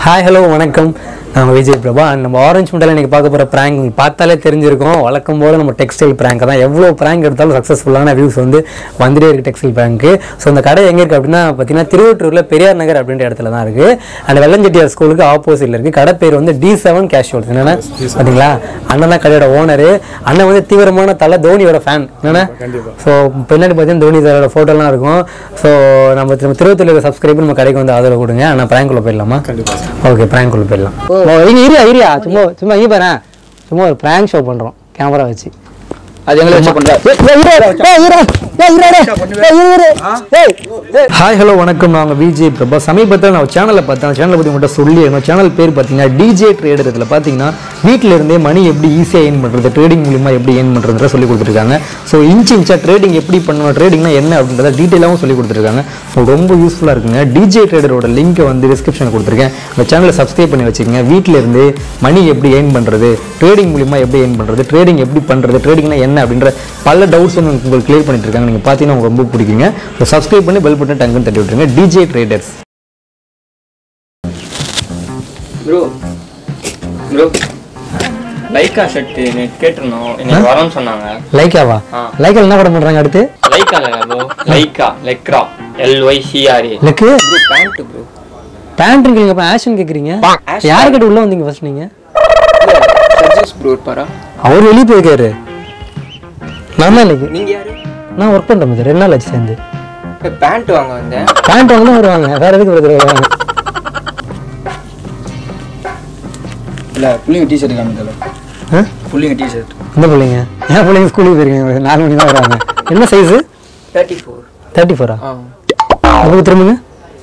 Hi hello வணக்கம் நான் Vijay Prabha and நம்ம ஆரஞ்சு முட்டையில் இன்றைக்கி பார்க்க போகிற ப்ராங்க் உங்களுக்கு பார்த்தாலே தெரிஞ்சிருக்கும் வழக்கம் போல் நம்ம டெக்ஸ்டைல் ப்ராங்க் தான் எவ்வளோ ப்ராங்க் எடுத்தாலும் சக்ஸஸ்ஃபுல்லான வியூஸ் வந்து வந்துட்டே இருக்குது டெக்ஸ்டைல் ப்ராங்க்கு ஸோ இந்த கடை எங்கே இருக்குது அப்படின்னா பார்த்தீங்கன்னா திருவற்றூரில் பெரியார் நகர் அப்படின்ற இடத்துல தான் இருக்குது அந்த வெள்ளஞ்செட்டியார் ஸ்கூலுக்கு ஆப்போசிட்டில் இருக்குது கடை பேர் வந்து டி செவன் கேஷுவல்ஸ் என்னென்ன பார்த்தீங்களா அண்ணன் தான் கடையோட ஓனரு அண்ணன் வந்து தீவிரமான தலை தோனியோட ஃபேன் என்னென்ன ஸோ பின்னாடி பார்த்தீங்கன்னா தோனி சாரோட ஃபோட்டோலாம் இருக்கும் ஸோ நம்ம திரு- திருவத்தூர் சப்ஸ்கிரைப் நம்ம கடைக்கு வந்து ஆதரவு கொடுங்க ஆனால் ப்ராங்க்குள்ளே போயிடலாமா ஓகே ப்ராங்க்குள்ளே போயிடலாம் ஓ இங்க இரியா இரியா சும்மா சும்மா இங்கே பாரு சும்மா ஒரு ப்ராங்க் ஷோ பண்ணுறோம் கேமரா வச்சு அது எங்களை வச்சு பண்ற ஹாய் ஹலோ வணக்கம் நாங்கள் விஜய் பிரபா சமீபத்தில் நான் சேனலை பார்த்தேன் சேனலை பற்றி மட்டும் சொல்லி என்னோட சேனல் பேர் பார்த்தீங்கன்னா டிஜே ட்ரேடர் இதில் பார்த்தீங்கன்னா வீட்டில் இருந்தே மணி எப்படி ஈஸியாக ஏர்ன் பண்ணுறது ட்ரேடிங் மூலிமா எப்படி ஏர்ன் பண்ணுறதுன்ற சொல்லி கொடுத்துருக்காங்க ஸோ இன்ச் இன்ச்சாக ட்ரேடிங் எப்படி பண்ணணும் ட்ரேடிங்னா என்ன அப்படின்றத டீட்டெயிலாகவும் சொல்லி கொடுத்துருக்காங்க ஸோ ரொம்ப யூஸ்ஃபுல்லாக இருக்குங்க டிஜே ட்ரேடரோட லிங்க்கை வந்து டிஸ்கிரிப்ஷனில் கொடுத்துருக்கேன் அந்த சேனலை சப்ஸ்கிரைப் பண்ணி வச்சுக்கோங்க வீட்டில் இருந்து மணி எப்படி ஏர்ன் பண்ணுறது ட்ரேடிங் மூலிமா எப்படி ஏர்ன் பண்ணுறது ட்ரேடிங் எப்படி பண்ணுறது ட்ரேடிங்னா என்ன அப்படின்ற பல டவுட்ஸ் வந்து உங்களுக்கு கிளியர் பண்ணிட்டு இருக்காங்க நீங்கள் பார்த்தீங்கன்னா உங்களுக்கு ரொம்ப பிடிக்குங்க ஸோ சப்ஸ்கிரைப் பண்ணி பெல் பட்டன் டங்குன்னு தட்டி விட்டுருங்க டிஜே ட்ரேடர்ஸ் ப்ரோ ப்ரோ லைக்கா ஷர்ட் நேற்று கேட்டிருந்தோம் இன்னைக்கு வரோம்னு சொன்னாங்க லைக்காவா ஆ. லைக்கால என்ன படம் பண்ணுறாங்க அடுத்து லைக்கா இல்லைங்க ப்ரோ லைக்கா லெக்ரா எல்ஒய் சிஆர்ஏ லுக்கு ப்ரோ பேண்ட் ப்ரோ பேண்ட் இருக்கீங்க அப்போ ஆஷன் கேட்குறீங்க யாருக்கிட்ட உள்ள வந்தீங்க ஃபர்ஸ்ட் நீங்கள் சர்ஜஸ் ப்ரோ பாரா அவர் வெளியே போயிருக்காரு நான் தான் இன்னைக்கு நீங்க யாரு நான் ஒர்க் பண்ணுறேன் மச்சான் ரெண்டு நாள் ஆச்சு சேர்ந்து பேண்ட் வாங்க வந்தேன் பேண்ட் வாங்க தான் வருவாங்க வேற எதுக்கு பிரதர் வருவாங்க இல்ல புள்ளிங்க டி ஷர்ட் காமிக்கல ஆ? புள்ளிங்க டி ஷர்ட் இந்த பிள்ளைங்க என் பிள்ளைங்க ஸ்கூலுக்கு போயிருக்கீங்க நாலு மணி தான் வருவாங்க என்ன சைஸு தேர்ட்டி ஃபோர் தேர்ட்டி ஃபோரா ஆ இப்படி திரும்புங்க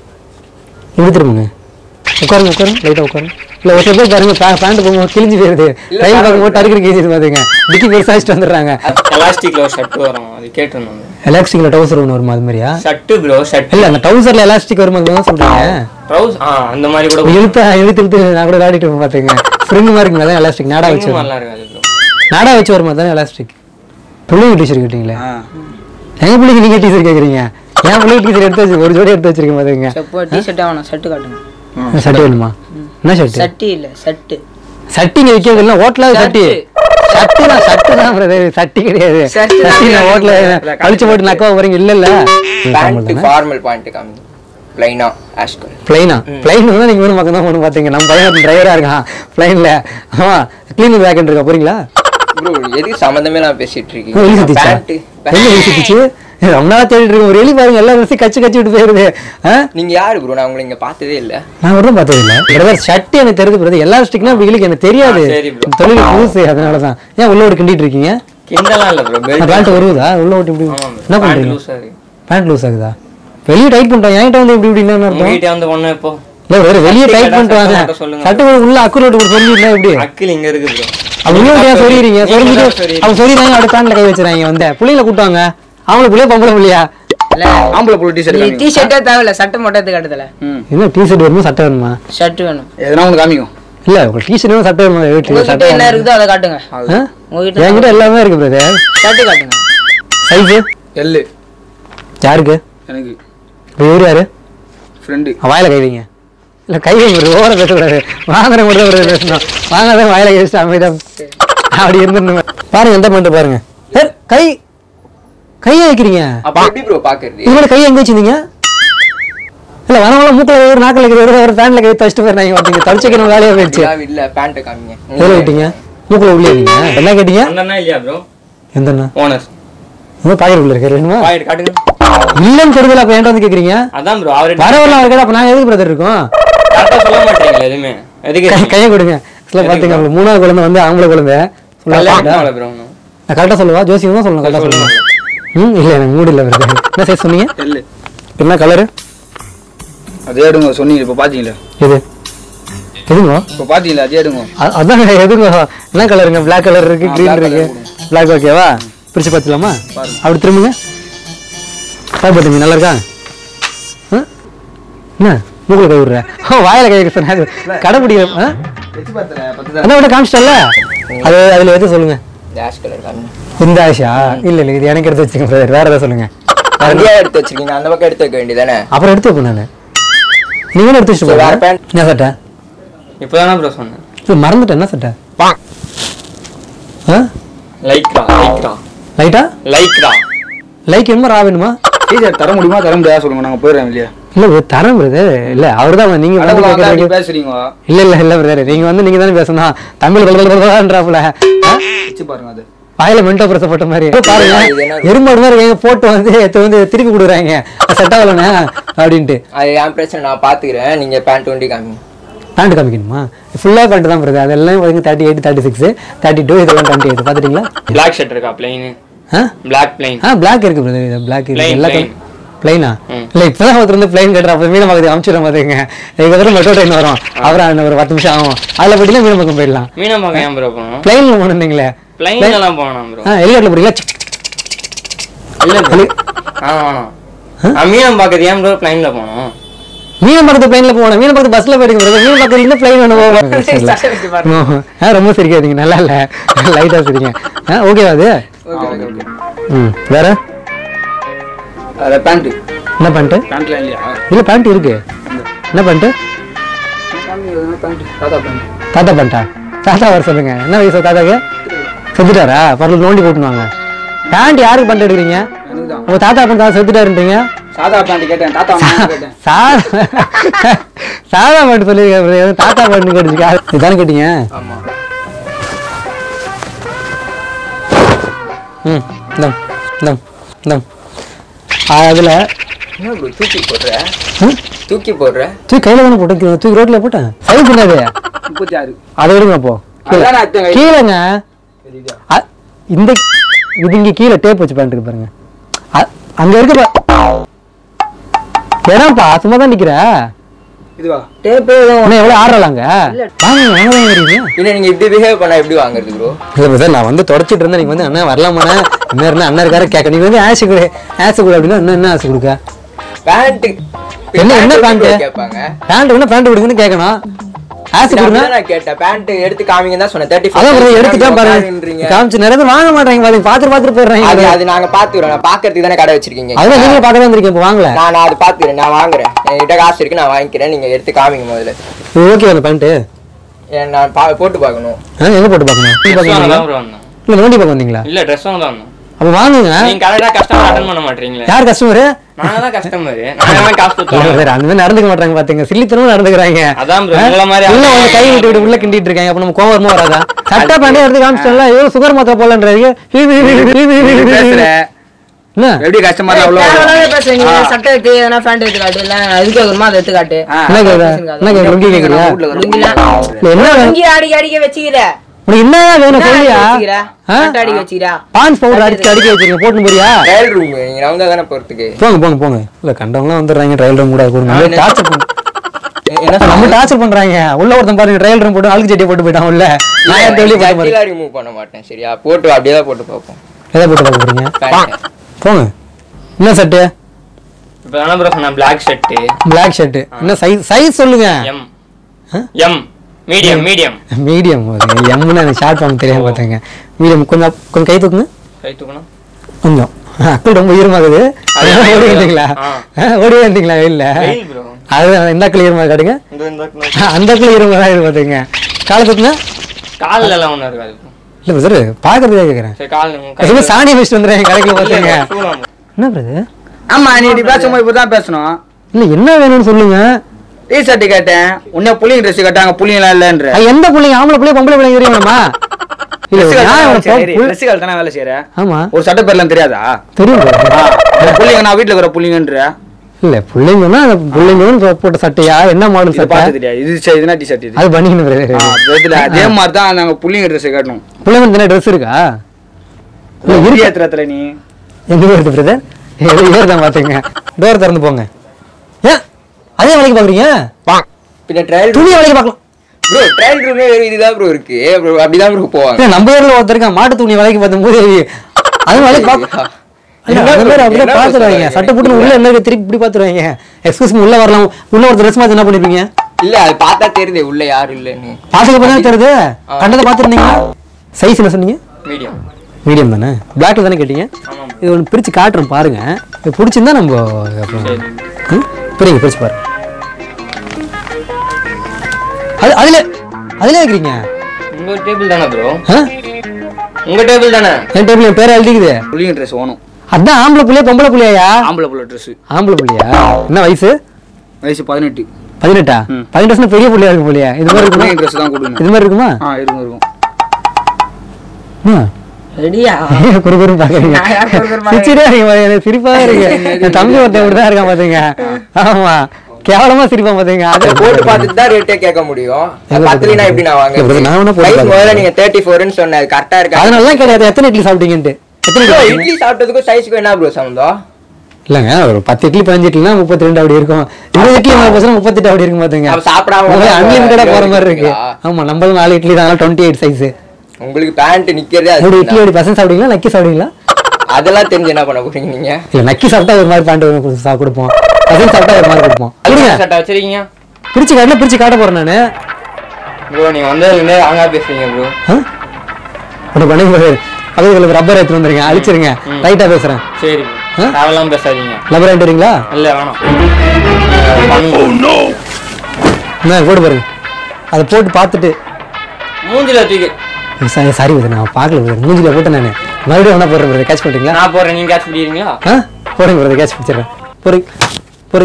இப்படி திரும்புங்க உட்காருங்க உட்காருங்க லைட்டாக உட்காருங்க இல்லை ஒரு சில பேர் பாருங்க பே பேண்ட் போகும்போது கிழிஞ்சு போயிருது டைம் பார்க்கும்போது டருக்கிற கேஜி பார்த்துங்க டிக்கி பெருசாக வச்சுட்டு வந்துடுறாங்க எலாஸ்டிக்ல ஒரு ஷர்ட் வரும் அது கேட்டிருந்தோம் எலாஸ்டிக்கில் டவுசர் ஒன்று வருமா அது மாதிரியா ஷர்ட் ப்ரோ ஷர்ட் இல்லை அந்த டவுசரில் எலாஸ்டிக் வருமா தான் சொல்கிறீங்க ட்ரவுஸ் ஆ அந்த மாதிரி கூட இழுத்தா இழுத்து இழுத்து நான் கூட விளையாடிட்டு இருப்பேன் பார்த்துங்க ஸ்ப்ரிங் மாதிரி இருக்குங்க அதான் எலாஸ்டிக் நாடா வச்சு வரும். நல்லா இருக்காது ப்ரோ நாடா வச்சு வருமா தானே எலாஸ்டிக் பிள்ளைங்க டீச்சர் கேட்டீங்களே ஆ எங்க பிள்ளைக்கு நீங்கள் டீச்சர் கேட்குறீங்க என் பிள்ளைக்கு டீச்சர் எடுத்து வச்சு ஒரு ஜோடி எடுத்து வச்சிருக்கேன் பார்த்துங்க இப்போ டிஷர்ட் வேணாம் ஷர்ட் காட்டுங்க சட்டை வேணுமா என்ன ஷர்ட் சட்டி இல்ல சட்டு சட்டிங்க விற்கிறது இல்லை ஹோட்டலாக சட்டி சட்டி தான் சட்டு தான் brother. சட்டி கிடையாது சட்டு தான் சட்டி நான் ஹோட்டலில் கழிச்சு போட்டு நக்கவா போறீங்க இல்ல இல்ல பேண்ட் ஃபார்மல் பேண்ட் காமி ப்ளைனா ஆஷ் கலர் பிளைனா பிளைன் தான் நீங்க வேணும் பக்கம் தான் ஒன்று பார்த்தீங்க நம்ம பையன் டிரைவரா இருக்கான் பிளைன்ல ஆமா கிளீனிங் வேக்கன் இருக்கா போறீங்களா ப்ரோ எதுக்கு சம்மந்தமே நான் பேசிட்டு ஓ, எலி இருக்கீங்க சுத்திச்சா பேண்ட் எங்க எலி சுத்திச்சு ரொம்ப நாளா தேடிட்டு இருக்கேன் ஒரு எலி பாருங்க எல்லா வருஷம் கச்சு கச்சு விட்டு போயிருது ஆ? நீங்க யாரு ப்ரோ நான் உங்களை இங்க பார்த்ததே இல்ல நான் மட்டும் பார்த்தது இல்லை பிரதர் ஷர்ட் எனக்கு தெரியுது பிரதர் எல்லா ஸ்டிக்னா உங்களுக்கு எனக்கு தெரியாது ஆ, சரி bro. தொழில் புதுசு அதனால தான் ஏன் உள்ள ஓடி கிண்டிட்டு இருக்கீங்க கிண்டலாம் இல்ல ப்ரோ பெல்ட் பேண்ட் வருவதா உள்ள ஓட்டி இப்படி ஆமா என்ன ப்ரோ பேண்ட் பண்றீங்க லூஸா இருக்கு பேண்ட் லூஸ் ஆகுதா வெளியே டைட் பண்ணிட்டோம் என்கிட்ட வந்து இப்படி இப்படி என்ன அர்த்தம் உங்ககிட்ட வந்து ஒண்ணு இப்போ இல்ல வேற வெளியே சட்டை டைட் கேட்டா பண்ணிட்டு வாங்க சட்டை மட்டும் சொல்லுங்க. சட்டை கூட உள்ள அக்குரோட் இப்படி சொல்லிட்டா எப்படி அக்கில் இங்க இருக்கு ப்ரோ அவங்க உள்ள ஏன் சொல்லிடுறீங்க சொல்லிட்டு அவங்க சொல்லிடுறாங்க அப்படி பேண்ட்ல கை வச்சுறாங்க வந்து புள்ளையில கூட்டுவாங்க அவங்களுக்கு புள்ளைய பொம்பளை புள்ளையா இல்ல ஆம்பளை புள்ள டி ஷர்ட் நீ காமிக்கும் டி ஷர்ட்டே தேவையில்ல சட்டை மட்டும் எடுத்து காட்டுதல ம் என்ன டிஷர்ட் வேணுமா சட்டை வேணுமா ஷர்ட் வேணும் எதனா ஒன்று காமிக்கும் இல்ல உங்களுக்கு டிஷர்ட் வேணும் சட்டை வேணுமா வீட்டுல உங்ககிட்ட சட்டை என்ன இருக்குதோ அதை காட்டுங்க ஆ? உங்ககிட்ட என்கிட்ட எல்லாமே இருக்கு பிரதர் ஷர்ட் காட்டுங்க சைஸு எல்லு யாருக்கு எனக்கு இப்போ இவரு யாரு ஃப்ரெண்டு வாயில கை வைங்க இல்ல கை வைங்க ஓர பேசக்கூடாது வாங்குற மட்டும் தான் பேசணும் வாங்காத வாயில கை வச்சுட்டு அமைதியா அப்படி இருந்துருங்க பாருங்க எந்த பண்ணிட்டு பாருங்க ஏய், கை கையை வைக்கிறீங்க அப்ப எப்படி ப்ரோ பாக்குறது இதோட கையை எங்க வச்சிருந்தீங்க இல்ல வரவங்கள மூக்கில் ஒரு நாக்கில் வைக்கிற ஒரு பேண்ட்ல கை வச்சுட்டு போயிருந்தாங்க பார்த்தீங்க தடிச்சுக்கணும் வேலையா போயிடுச்சு அப்படிலாம் இல்ல பேண்ட் காமிங்க எதில் விட்டீங்க மூக்கில் உள்ளே நீங்க என்ன கேட்டீங்க அண்ணனா இல்லையா ப்ரோ எந்த அண்ணா ஓனர் உங்க பாக்கெட் உள்ள இருக்காரு வேணுமா பாயிண்ட் காட்டுங்க இல்லைன்னு தெரிஞ்சல அப்ப என்கிட்ட வந்து கேக்குறீங்க அதான் ப்ரோ அவரு வரவெல்லாம் இருக்கா அப்ப நாங்க எதுக்கு பிரதர் இருக்கோம் கரெக்டா சொல்ல மாட்டீங்களா எதுவுமே எதுக்கு கை- கையை கொடுங்க சில பாத்தீங்க உங்களுக்கு மூணாவது குழந்தை வந்து ஆம்பளை குழந்தை கல்யாணம் ப்ரோ நான் கரெக்டா சொல்லவா ஜோசியம் தான் சொல்லணும் கரெக்டா சொல்லணும் ம் இல்ல எனக்கு மூடு இல்ல பிரதர் என்ன சைஸ் சொன்னீங்க எல்லு என்ன கலரு அதே எடுங்க சொன்னீங்க இப்போ பார்த்தீங்களா எது எதுங்க இப்போ பார்த்தீங்களா அதே எடுங்க அ- அதான் எதுங்க என்ன கலருங்க Black கலர் இருக்கு ஆ, கிரீன் black இருக்கு colour Black ஓகேவா பிரிச்சு பார்த்துலாமா அப்படி திரும்புங்க சாப்பிட்டுங்க நல்லா இருக்கா ஆ? என்ன மூக்கில் கை விடுற ஓ வாயில கை வைக்க சொன்னாரு கடைப்பிடிக்கிற ஆ வச்சு பார்த்தல பத்து அதான் விட காமிச்சிட்டல அது அதுல எது சொல்லுங்க ஆஷ் கலர் காமிங்க இந்த ஆஷா இல்ல இல்ல இது எனக்கு எடுத்து வச்சுங்க brother. வேற ஏதாவது சொல்லுங்க அங்கேயே எடுத்து வச்சிருக்கீங்க அந்த பக்கம் எடுத்து வைக்க வேண்டியதானே அப்புறம் எடுத்து வைப்பேன் நான் நீங்களும் எடுத்து வச்சுட்டு சரி, வேற போங்க pant. என்ன சட்டை இப்போதானே ப்ரோ சொன்னேன் இல்லை மறந்துட்டேன் என்ன சட்டை ஆ லைக்ரா லைக்ரா லைட்டா லைக்ரா லைக் என்னமா ரா வேணுமா டீச்சர் தர முடியுமா தர முடியாதா சொல்லுங்க நாங்க போயிடுறோம் இல்லையா இல்லை bro, தரேன் பிரதர் இல்லை அவர் தான் நீங்கள் வந்து கடவுள் கேட்கறதுக்கு- பேசுறீங்க இல்ல இல்ல இல்ல பிரதர் நீங்க வந்து நீங்க தானே பேசணும் தமிழ் பலபலபலன்றாப்புல வச்சு பாருங்க அது வாயில மென்டோ பிரச போட்ட மாதிரி பாருங்க இது என்ன? எறும்பாடு மாதிரி எங்க போட்டு வந்து எடுத்து வந்து திருப்பி கொடுக்குறாங்க செட் ஆகலண்ணே அப்படின்ட்டு அது என் பிரச்சனை நான் பார்த்துக்கிறேன் நீங்கள் பேண்ட் வண்டி காமிங்க பேண்ட் காமிக்கணுமா ஃபுல்லா பேண்ட் தான் பிரதர் அதெல்லாம் வந்து thirty eight thirty six thirty two இதெல்லாம் டுவெண்ட்டி எயிட் பார்த்துட்டீங்களா பிளாக் ஷர்ட் இருக்கா பிளைனு ஆ பிளாக் பிளைன் ஆ பிளாக் இருக்கு பிரதர் பிளாக் இருக்கு Plain, எல்லா plain. பிளைனா ம். இல்ல இப்பதான் ஒருத்தர் வந்து பிளைன் கட்டுற அப்ப மீன பக்கத்துக்கு அனுப்பிச்சிடும் பாத்துங்க இதுக்கப்புறம் மெட்ரோ ட்ரெயின் வரும் அப்புறம் இன்னும் ஒரு பத்து நிமிஷம் ஆகும் அதில் போயிட்டு மீன பக்கம் போயிடலாம் மீனம் பார்க்க ஏன் ப்ரோ போகணும் பிளைன்ல போனீங்களே பிளைன் எல்லாம் போகணும் ப்ரோ ஆ ஹெலிகாப்டர் போறீங்களா சிக் சிக் இல்லை bro. ஆ வேணாம் நான் மீனம் பார்க்கறது ஏன் ப்ரோ பிளைனில் போகணும் மீன பக்கத்து பிளைன்ல போகணும் மீன பக்கத்து பஸ்ல போயிடுங்க brother. மீன பக்கத்துல இருந்து பிளைன் வேணும் சட்டை வச்சு பாருங்க. ஆ ரொம்ப சிரிக்காதீங்க நல்லா இல்ல லைட்டா சிரிங்க ஆ ஓகேவா அது ஓகே ஓகே ஓகே ம் வேற அத பேண்ட் என்ன பண்ணிட்டு பேண்ட்ல இல்லையா இல்ல பேண்ட் இருக்கு என்ன பண்ணிட்டு பேண்ட் தாத்தா பேண்ட் தாத்தா பண்ணிட்டா தாத்தா வர சொல்லுங்க என்ன வயசு தாத்தாக்கு செத்துட்டாரா பரவாயில்ல நோண்டி போட்டுவாங்க பேண்ட் யாருக்கு பண்ணிட்டு எடுக்கிறீங்க எனக்குதான் உங்க தாத்தா பண்ணி தாத்தா செத்துட்டாருன்றீங்க சாதா பேண்ட் கேட்டேன் தாத்தா அம்மா கேட்டேன் சாதா சாதா பாட்டு சொல்லியிருக்கேன் தாத்தா பாட்டு கேட்டுச்சுக்கா இதுதானே கேட்டீங்க ஆமாம் ம் இந்தம் இந்தம் இந்தம் அதில் என்ன ப்ரோ தூக்கி போடுற தூக்கி போடுற தூக்கி கையில் தானே போட்டேன் கீழே தூக்கி ரோட்டில் போட்டேன் சைஸ் என்னது முப்பத்தி ஆறு அதை விடுங்க அப்போ கீழே. அதான் அத்தன் கை. கீழேங்க தெரியுதா அ- இந்த இது இங்கே கீழே டேப் வச்சு பண்ணிட்டு பாருங்க அ- அங்க இருக்கு பா ஏன்னாப்பா சும்மா தான் நிக்கிற இதுவா டேப்பு எதுவும் அண்ணா எவ்வளோ ஆடுறலாங்க வாங்க வாங்க வாங்க வரீங்க இல்லை நீங்கள் இப்படி பிஹேவ் பண்ணால் எப்படி வாங்குறது ப்ரோ இல்லை சார் நான் வந்து தொடச்சிட்டு இருந்தேன் நீங்கள் வந்து அண்ணா வரலாமாண்ணா என்ன இருந்தா அண்ணா இருக்காரு கேட்க நீங்கள் வந்து ஆசை கொடு ஆசை கொடு அப்படின்னா இன்னும் என்ன ஆசை கொடுக்க பேண்ட்டு என்ன என்ன பேண்ட் கேட்பாங்க பேண்ட் என்ன பேண்ட் கொடுக்குன்னு கேட்கணும் ஆசை கொடுங்க அப்படிதான் நான் கேட்டேன் பேண்ட் எடுத்து காமிங்க தான் சொன்னேன் தேர்ட்டி அதான் bro, எடுத்துட்டேன் பாருங்க காமிச்சு நிறைய பேர் வாங்க மாட்டாங்க பாருங்க பாத்துட்டு பாத்துட்டு அது போயிடுறாங்க அது நாங்க பாத்துக்கிறோம் நான் பாக்குறதுக்கு தானே கடை வச்சிருக்கீங்க அதுதான் நீங்க பார்க்க வந்திருக்கீங்க இப்போ வாங்கல நான் நான் அது பாத்துக்கிறேன் நான் வாங்குறேன் என்கிட்ட காசு இருக்கு நான் வாங்கிக்கிறேன் நீங்க எடுத்து காமிங்க முதல்ல ஓகே அந்த பேண்ட் ஏன் நான் பா- போட்டு பார்க்கணும் எங்க போட்டு பார்க்கணும் நோண்டி பார்க்க வந்தீங்களா? இல்ல நோண்டி பார்க்க வந்தீங்களா இல்ல ட்ரெஸ் வாங்க தான் அப்ப வாங்குங்க நீங்க கரெக்டா கஸ்டமர் அட்டன் பண்ண மாட்டீங்களே யார் கஸ்டமரு நாங்க தான் கஸ்டமர் நாங்க தான் காசு கொடுத்தோம் அந்த மாதிரி நடந்துக்க மாட்டாங்க பாத்தீங்க சில்லித்தனமா நடந்துக்கிறாங்க அதான் bro, உங்கள மாதிரி உள்ள ஆளு. வந்து கை விட்டு விட்டு உள்ள கிண்டிட்டு இருக்காங்க அப்ப நம்ம கோவம் வருமா வராதா சட்டை பேண்டே எடுத்து காமிச்சிட்டல ஐயோ சுகர் மாத்திரை போலன்றாங்க பேசுற என்ன எப்படி கஷ்டமா அவ்வளோ தேவையில்லாத பேசுறீங்க சட்டை எடுத்து எதனா பேண்ட் எடுத்து காட்டு இல்ல எதுக்கு வருமா அதை எடுத்து காட்டு என்ன கேக்குற என்ன கேக்குற லுங்கி கேக்குறியா லுங்கிலாம் இல்ல என்ன வேணும் லுங்கி அடிக்க அடிக்க வச்சுக்கிற உனக்கு என்ன வேணும் சொல்லியா வச்சுக்கிற ஆ? சட்டை அடிக்க வச்சுக்கிறா பான்ஸ் பவுடர் அடிச்சு அடிக்க வச்சிருக்கீங்க போட்டு போறியா ட்ரையல் ரூம் நீங்க ரவுண்டா தானே போறதுக்கு போங்க போங்க போங்க இல்ல கண்டவங்களாம் வந்துடுறாங்க ட்ரையல் ரூம் கூட கொடுங்க டார்ச்சர் பண்ண என்ன நம்ம டார்ச்சர் பண்றாங்க உள்ள ஒருத்தன் பாருங்க ட்ரையல் ரூம் போட்டு அழுக்கு சட்டியை போட்டு போயிட்டான் உள்ள நான் ஏன் வெளியே போட்டு பாருங்க ரிமூவ் பண்ண மாட்டேன் சரியா போட்டு அப்படியே தான் போட்டு பார்ப்போம் எதை போட்டு பார்க்க போறீங்க பேண்ட் போங்க என்ன ஷர்ட்டு இப்போ தானே ப்ரோ சொன்னேன் பிளாக் ஷர்ட்டு பிளாக் ஷர்ட்டு என்ன சைஸ் சைஸ் சொல்லுங்க M M medium medium medium எம்னு எனக்கு ஷார்ட் ஃபார்ம் தெரியாம பார்த்தாங்க மீடியம் கொஞ்சம் கொஞ்சம் கை தூக்குங்க கை தூக்கணும் கொஞ்சம் அக்கள் ரொம்ப ஈரமாகுது அது ஓடி வந்தீங்களா ஆ. ஓடி வந்தீங்களா இல்ல வெயில் ப்ரோ அது இந்த அக்கள் ஈரமாக காட்டுங்க இந்த இந்த அந்த அக்கள் ஈரமாக தான் இது பார்த்துங்க காலை தூக்குங்க காலில் எல்லாம் ஒன்றும் இருக்காது bro. இல்ல பிரதர் பார்க்கறதுக்காக கேட்குறேன் சரி கால் எதுவும் சாணி வச்சுட்டு வந்துடுறேன் கடைக்குள்ள பார்த்துங்க என்ன பிரதர் ஆமா நீ இப்படி பேசும்போது இப்படிதான் பேசணும் இல்ல என்ன வேணும்னு சொல்லுங்க டி ஷர்ட் கேட்டேன் உன்ன புள்ளிங்க ட்ரெஸ் கேட்டாங்க புள்ளிங்கலாம் இல்லைன்ற அது எந்த பிள்ளைங்க ஆம்பளை பிள்ளை பொம்பளை பிள்ளைங்க தெரியுமாம்மா இல்ல ட்ரெஸ் நான் இவனை போ- புள்ள- ட்ரெஸ்ஸுகள் தானே வேலை செய்யற ஆமா ஒரு சட்டை பேர்லாம் தெரியாதா தெரியும் brother. புள்ளிங்க நான் வீட்டுல இருக்கிற புள்ளிங்கன்ற இல்ல பிள்ளைங்கன்னா அந்த பிள்ளைங்கன்னு போட்ட சட்டையா என்ன மாடல் இது சட்டை பார்த்து தெரியாது இது ச- இதுனா டி ஷர்ட் இது அது பண்ணிக்கணும் பிரதர் ஆ, இதுல அதே மாதிரி தான் நாங்க புள்ளிங்க ட்ரெஸ் கட்டணும் பிள்ளைங்க தானே ட்ரெஸ் இருக்கா இல்ல இருக்கு இருக்கு ஏத்துறதுல நீ எங்க வருது பிரதர் இவர் தான் பாத்துங்க டோர் திறந்து போங்க ஏன் அதே வேலைக்கு பாக்குறீங்க பின்ன ட்ரையல் துணி வேலைக்கு பார்க்கலாம் ப்ரோ ட்ரையல் ரூமே வெறும் இதுதான் ப்ரோ இருக்கு bro, அப்படிதான் ப்ரோ போவாங்க இல்ல, நம்ம ஊர்ல ஒருத்தர் இருக்கான் மாட்டு துணி வேலைக்கு பார்க்கும்போது அது வேலைக்கு பார்க்க இல்ல, அந்த மாதிரி அப்படியே என்ன பாத்துருவாங்க சொல்றாங்க? சட்டை போட்டு உள்ள என்ன இருக்கு திருப்பி இப்படி பாத்துருவாங்க எக்ஸ்கூஸ் உள்ள வரலாம் உள்ள ஒரு ட்ரெஸ் மாத்தி என்ன பண்ணிருப்பீங்க இல்ல அது பார்த்தா தெரியுது உள்ள யாரும் இல்லைன்னு பாத்துக்க பார்த்தா தெரியுது கண்டதை பாத்துருந்தீங்க சைஸ் என்ன சொன்னீங்க மீடியம் மீடியம் தானே பிளாக்ல தானே கேட்டீங்க ஆமாம் இது ஒன்று பிரிச்சு காட்டுறேன் பாருங்க இது பிடிச்சிருந்தா நம்ம அப்புறம் சரி ம்? பிரிங்க பிரிச்சு பாருங்க அது அதுல அதுல வைக்கிறீங்க உங்க டேபிள் தானே ப்ரோ ஆ? உங்க டேபிள் தானே என் டேபிள் என் பேரை எழுதிக்குது புள்ளிங்க ட்ரெஸ் வேணும் அதான் ஆம்பளை புள்ளையா பொம்பளை புள்ளையா ஆம்பளை புள்ள ட்ரெஸ் ஆம்பளை புள்ளையா என்ன வயசு வயசு பதினெட்டு பதினெட்டா ம். பதினெட்டு வருஷம் பெரிய புள்ளையா இருக்கு புள்ளையா இது மாதிரி இருக்குமா புள்ளிங்க ட்ரெஸ் தான் கொடுங்க இது மாதிரி இருக்குமா ஆ இருக்கும் இருக்கும் ஆ. ரெடியா குறு குறு பாக்குறீங்க நான் யார் குறு குறு பாக்குறேன்? சிரிச்சிட்டே இருக்கீங்க பாருங்க, எனக்கு சிரிப்பா இருக்கு என் தம்பி ஒருத்தன் இப்படிதான் இருக்கான் பாத்தீங்க ஆமா கேவலமா சிரிப்பான் பாத்தீங்க அதை போட்டு பார்த்துட்டு தான் ரேட்டே கேட்க முடியும் எங்க பத்துலனா எப்படி நான் வாங்க இல்ல, நான் வேணா போட்டு Price பார்க்கறேன். முதல்ல நீங்க தேர்ட்டி ஃபோர்னு சொன்னது கரெக்டா இருக்கா அதனாலதான் கிடையாது எத்தனை இட்லி சாப்பிட்டீங்கன்ட்டு எத்தனை Bro, இட்லி இட்லி சாப்பிட்டதுக்கும் சைஸ்க்கும் என்ன ப்ரோ சம்மந்தம் இல்லங்க ஒரு பத்து இட்லி பதினஞ்சு இட்லினா முப்பத்தி ரெண்டு அப்படி இருக்கும் இருபது இட்லி மேல பசங்க முப்பத்தெட்டு அப்படி இருக்கும் பாத்துங்க அப்ப சாப்பிடாம அன்லிமிட்டடா போற மாதிரி இருக்கு இருக்கீங்களா? ஆமா நம்மளும் நாலு இட்லி தான் டுவெண்ட்டி எயிட் சைஸ் உங்களுக்கு பேண்ட் நிக்கிறதே அப்படி அது இட்லி அப்படி பசங்க சாப்பிடுவீங்களா நக்கி சாப்பிடுவீங்களா அதெல்லாம் தெரிஞ்சு என்ன பண்ண போறீங்க நீங்க இல்ல நக்கி சாப்பிட்டா ஒரு மாதிரி பேண்ட் சா கொடுப்போம் பசங்க சாப்பிட்டா ஒரு மாதிரி கொடுப்போம் கொடுங்க சட்டை வச்சிருக்கீங்க பிரிச்சு காட்டில பிரிச்சு காட்ட போறேன் நானு ப்ரோ நீங்க வந்ததுல இருந்தே அழகா பேசுறீங்க ப்ரோ ஆ? ஒண்ணு பண்ணி போய் பக்கத்துல ரப்பர் எடுத்து வந்துருங்க அழிச்சிருங்க ரைட்டா பேசுறேன் சரி ஆ? தேவையில்லாம பேசாதீங்க ரப்பர் எடுத்து வரீங்களா இல்ல வேணாம் நீங்க பண்ணுங்க. என்ன போட்டு பாருங்க அதை போட்டு பார்த்துட்டு மூஞ்சில தூக்கி சாரி சாரி பிரதர் நான் பார்க்கல பிரதர் மூஞ்சில போட்டு நான் மறுபடியும் ஒன்றா போடுறேன் பிரதர் கேட்ச் பண்ணிட்டீங்களா நான் போறேன் நீங்க கேட்ச் பிடிக்கிறீங்களா ஆ போடுங்க பிரதர் கேட்ச் பிடிச்சிடுறேன் பொறி பொறி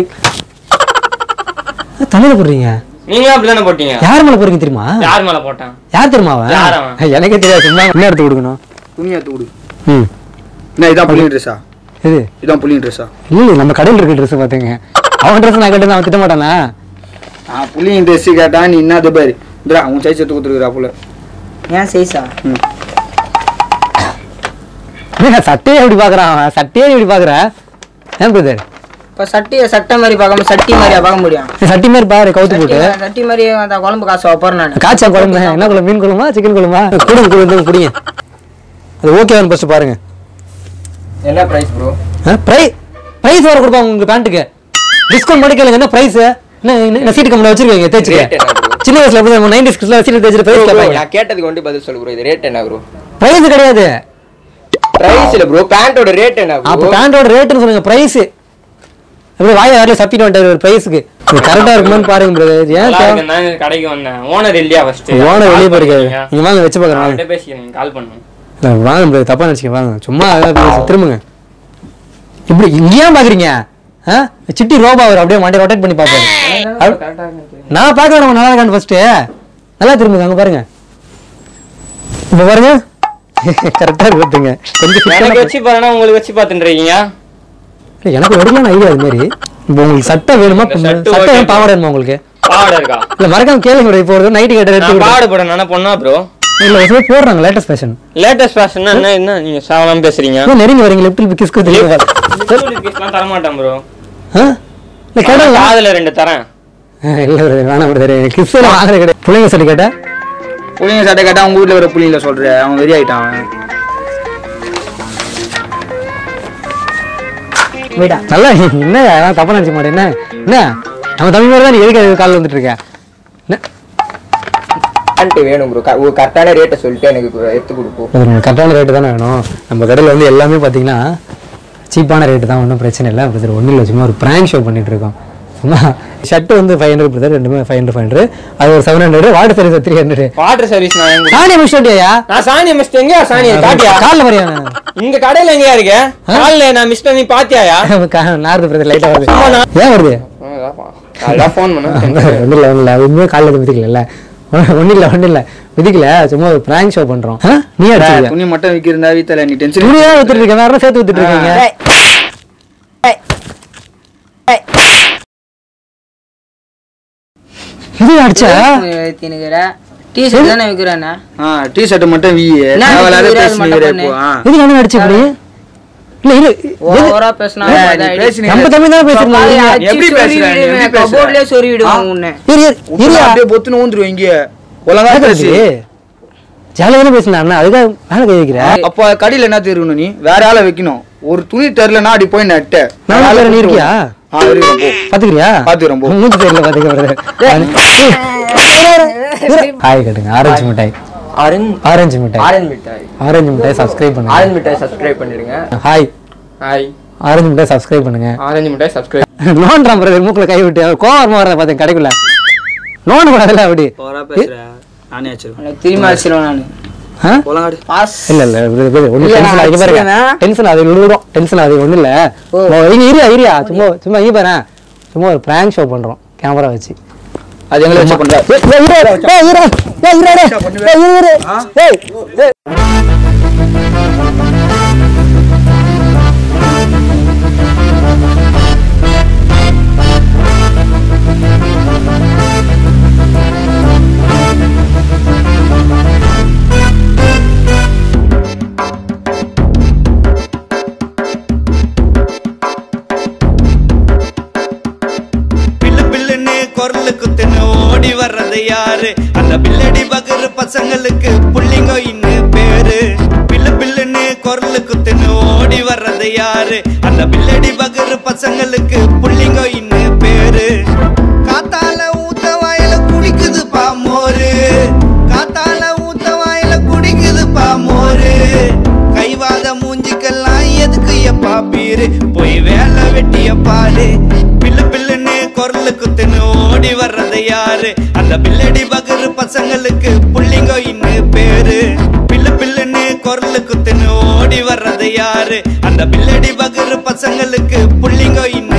தலையில போடுறீங்க நீங்களும் அப்படிதானே போட்டீங்க யார் மேல போறீங்க தெரியுமா யார் மேல போட்டேன் யார் தெரியுமா அவன் யார் அவன்? எனக்கே தெரியாது சும்மா என்ன எடுத்து கொடுக்கணும் துணி எடுத்து கொடு ம் என்ன இதான் புள்ளிங்க ட்ரெஸ்ஸா இது இதான் புள்ளிங்க ட்ரெஸ்ஸா இல்ல இல்ல நம்ம கடையில் இருக்க ட்ரெஸ் பாத்துங்க அவன் ட்ரெஸ் நான் கட்டு அவன் திட்ட மாட்டானா ஆ புள்ளிங்க ட்ரெஸ் கேட்டா நீ என்ன அது பாரு இந்தா உன் சைஸ் எடுத்து கொடுத்துருக்குறா போல ஏன் சைஸா ம் என்ன சட்டையே எப்படி பாக்குறான் அவன் சட்டையே எப்படி பாக்குற ஏன் பிரதர் இப்ப சட்டியை சட்டை மாதிரி பார்க்காம சட்டி மாதிரியா பார்க்க முடியும் சட்டி மாதிரி பாரு கவுத்து போட்டு சட்டி- சட்டி மாதிரி அந்த குழம்பு காசு வைப்பறேன் நான் காய்ச்சா குழம்பு என்ன குழம்பு மீன் குழம்பா சிக்கன் குழம்பா குடுங்க குடுங்க குடிங்க அது ஓகேவான்னு ஃபர்ஸ்ட் பாருங்க என்ன பிரைஸ் ப்ரோ ப்ரைஸ் ப்ரைஸ் வர கொடுப்பாங்க உங்க பேண்ட்டுக்கு டிஸ்கவுண்ட் பண்ணி கேளுங்க என்ன ப்ரைஸ் என்ன என்ன சீட்டு கம்பெனி வச்சிருக்கீங்க தேய்ச்சிக்க Rate என்ன bro? சின்ன வயசுல எப்படி நம்ம நைன்டி ஸ்கிட்ஸ்ல சீட்டு தேய்ச்சிட்டு ப்ரைஸ் கேட்பாங்க நான் கேட்டதுக்கு வந்து பதில் சொல்லு ப்ரோ இது ரேட் என்ன ப்ரோ ப்ரைஸ் கிடையாது பிரைஸ் இல்ல ப்ரோ பேண்டோட ரேட் என்ன அப்போ ப்ரோ பேண்டோட ரேட்னு சொல்லுங்க ப்ரைஸ் அப்படி வாய யாரில் சப்பிட்டு வந்துட்டாரு ஒரு ப்ரைஸுக்கு கரெக்டா இருக்குமான்னு பாருங்க பிரதர் ஏன் நல்லா தேவை இருக்கு, நான் கடைக்கு வந்தேன் ஓனர் இல்லையா ஃபர்ஸ்ட் ஓனர் வெளியே போயிருக்காரு நீங்க வாங்க வச்சு பார்க்குறேன் வாங்க பேசிக்கிறேன் கால் பண்ணுங்க இல்ல, வாங்க பிரதர் தப்பா நினைச்சுக்க வாங்க சும்மா ஏதாவது பேசு, திரும்புங்க இப்படி இங்கேயா பாக்குறீங்க ஆ சிட்டி ரோபா அவர் அப்படியே மண்டை ரொட்டேட் பண்ணி பார்ப்பாரு அப்~ நான் பார்க்க வேணாம் நல்லா இருக்கான்னு ஃபர்ஸ்ட் நல்லா திரும்புங்க அங்க பாருங்க இப்ப பாருங்க கரெக்டா இருக்குங்க கொஞ்சம் fit எனக்கு ஆன- வச்சு பாருன்னா உங்களுக்கு வச்சு பார்த்துட்டு இருக்கீங்க இல்ல, எனக்கு எடுக்கலாம் ஐடியா அது மாதிரி இப்போ உங்களுக்கு சட்டை வேணுமா இந்த shirt சட்டை okay. வேணும், பாவாடை வேணுமா உங்களுக்கு பாவாடை இருக்கா இல்ல மறக்காம கேளுங்க bro, இப்போ ஒரு நைட்டு கேட்ட நான் ரேட்டு பாவாடை போட நானே பொண்ணா ப்ரோ இல்ல ஒரு சிலர் போடுறாங்க லேட்டஸ்ட் ஃபேஷன் லேட்டஸ்ட் ஃபேஷன் என்ன என்ன நீங்க சாவலாம் பேசுறீங்க நெருங்கி வரீங்க லெஃப்ட் கிஸ் கொடுத்துருக்கீங்க கிஸ்லாம் தர மாட்டேன் ப்ரோ ஆ இல்ல கேட்டாங்க காதுல ரெண்டு தரேன் இல்ல brother, வேணாம் பிரதர் கிஸ் எல்லாம் வாங்குறது கிடையாது பிள்ளைங்க சொல்லி கேட்டா புள்ளிங்க சட்டை கேட்டா உங்க வீட்டுல வர புள்ளிங்கள சொல்ற அவன் வெறி ஆயிட்டான் அவன். விடா நல்லா என்ன நான் தப்பா நினைச்ச மாட்டேன் என்ன என்ன நம்ம தம்பி மாதிரி தான் நீ எதுக்கு காலில் வந்துட்டு இருக்க என்ன பேண்ட் வேணும் ப்ரோ கரெக்டான ரேட்டை சொல்லிட்டு எனக்கு எடுத்து கொடுப்போம் கரெக்டான ரேட்டு தானே வேணும் நம்ம கடையில் வந்து எல்லாமே பார்த்தீங்கன்னா சீப்பான ரேட்டு தான் ஒன்றும் பிரச்சனை இல்லை பிரதர் ஒன்றும் இல்லை சும்மா ஒரு ப்ராங்க் ஷோ பண்ணிட்டு இருக்கோம் சும்மா ஷர்ட்டு வந்து ஃபைவ் ஹண்ட்ரட் பிரதர் ரெண்டுமே ஃபைவ் ஹண்ட்ரட் ஃபைவ் ஹண்ட்ரட் அது ஒரு seven hundred water service three hundred water service நான் எங்க- சாணியை முடிச்சுட்டியா நான் சாணியை மிஸ்ட் எங்கயா சாணியை காட்டியா காலில் மரியா இங்க கடையில எங்கயா இருக்க கால்ல நான் மிஸ் பண்ணி பாத்தியாயா நார்து பிரதர் லைட்டாக வருது ஏன் வருது அதான் ஃபோன் பண்ணேன் ஒன்றும் இல்லை ஒன்றும் இல்லை உண்மையாக காலில் மிதிக்கல ஒன்றும் இல்லை ஒன்றும் இல்லை மிதிக்கல சும்மா ஒரு ப்ராங்க் ஷோ பண்ணுறோம் நீ அடிச்சிருக்க துணி மட்டும் விக்கிறதா வீட்டுல நீ டென்ஷன் துணி தான் வித்துட்டு இருக்கேன் வேற சேர்த்து வித்துட்டு இருக்கீங்க இது அடிச்சா தினுக்கிற டீ ஷர்ட் தானே விற்கிறேண்ணா ஆ டி ஷர்ட் மட்டும் வீ என்ன தேவையில்லாத விக்கிறாரு பேசுனீங்க மட்டும் இப்போ ஆ. எதுக்கு அண்ணன் அடிச்சு இப்படி இல்ல இல்ல எது- ஓவரா பேசினா ஏய், நீ பேசுனீங்க. நம்ம தமிழ் தான் பேசுறோம் எப்படி பேசுற நீ? எப்படி பேசுற? கபோர்ட்லயே சொருவிடுவோம் உன்னை இரு இரு, உள்ள இருயா அப்படியே பொத்துன்னு ஊந்துரும் இங்க ஒழுங்கா பேசு ஜாலியாக தானே பேசுனேன் அண்ணா அதுக்காக மேலே கை வைக்கிற அப்ப கடையில என்ன தெரியும் நீ வேற ஆளை வைக்கணும் ஒரு துணி தெரிலனா அடி போய் நட்ட நான் வேற நீ இருக்கியா ஆ இருக்கேன் போ பாத்துக்கிறியா பாத்துக்கிறேன் போ மூஞ்சி தெரியல பாத்துக்க ஹாய் கட்டுங்க ஆரஞ்சு மிட்டாய் ஆரஞ்சு ஆரஞ்சு மிட்டாய் ஆரஞ்சு மிட்டாய் ஆரஞ்சு மிட்டாய் சப்ஸ்கிரைப் பண்ணுங்க ஆரஞ்சு மிட்டாய் சப்ஸ்கிரைப் பண்ணிடுங்க ஹாய் ஹாய் ஆரஞ்சு மிட்டாய் சப்ஸ்கிரைப் பண்ணுங்க ஆரஞ்சு மிட்டாய் சப்ஸ்கிரைப் நோன்றான் பிரதர் மூக்குல கை விட்டு அவர் கோவமா வரத பார்த்தேன் கடைக்குள்ள நோண்டு கூடாதுல்ல அப்படி போறா பேசுற நானே வச்சிருக்கேன் திரும்பி அடிச்சிருவேன் நான் ஆ? போலாடு பாஸ் இல்ல இல்ல இது- இது ஒண்ணு இல்ல, டென்ஷன் ஆகி பாருங்க அடிச்சிருவேன். டென்ஷன் அது விழுடும் டென்ஷன் அது ஒண்ணு இல்ல ஓ, இங்க இரியா இரியா சும்மா சும்மா இங்க பாரு சும்மா ஒரு பிராங்க் ஷோ பண்றோம் கேமரா வச்சு அது எங்களை வச்சு பண்ற ஏய், ஏய், இரு, ஏய், இரு, ஏய், இரு, இரு, ஏய், இரு, இரு. ஏய், ஏய். பில்லு பில்லுன்னு குரலு குத்துன்னு ஓடி வர்றது யாரு அந்த பில்லடி பகரு பசங்களுக்கு புள்ளிங்கோ இன்னும் பேரு பில்லு பில்லுன்னு குரலு குத்துன்னு ஓடி வர்றது யாரு அந்த பில்லடி பகரு பசங்களுக்கு புள்ளிங்கோ இன்னும் பேரு காத்தால ஊத்த வாயில குடிக்குது பாமோரு காத்தால ஊத்த வாயில குடிக்குது பாமோரு கைவாத மூஞ்சிக்கெல்லாம் எதுக்கு எப்பா பீரு போய் வேலை வெட்டிய பாரு பில்லு பில்லுன்னு குரலு குத்துன்னு ஓடி வர்றது யாரு அந்த பில்லடி பகரு பசங்களுக்கு புள்ளிங்கோ இன்னும் பேரு பில்லு பில்லுன்னு குரலு குத்துன்னு ஓடி வர்றது யாரு அந்த பில்லடி பகரு பசங்களுக்கு புள்ளிங்கோ இன்னும்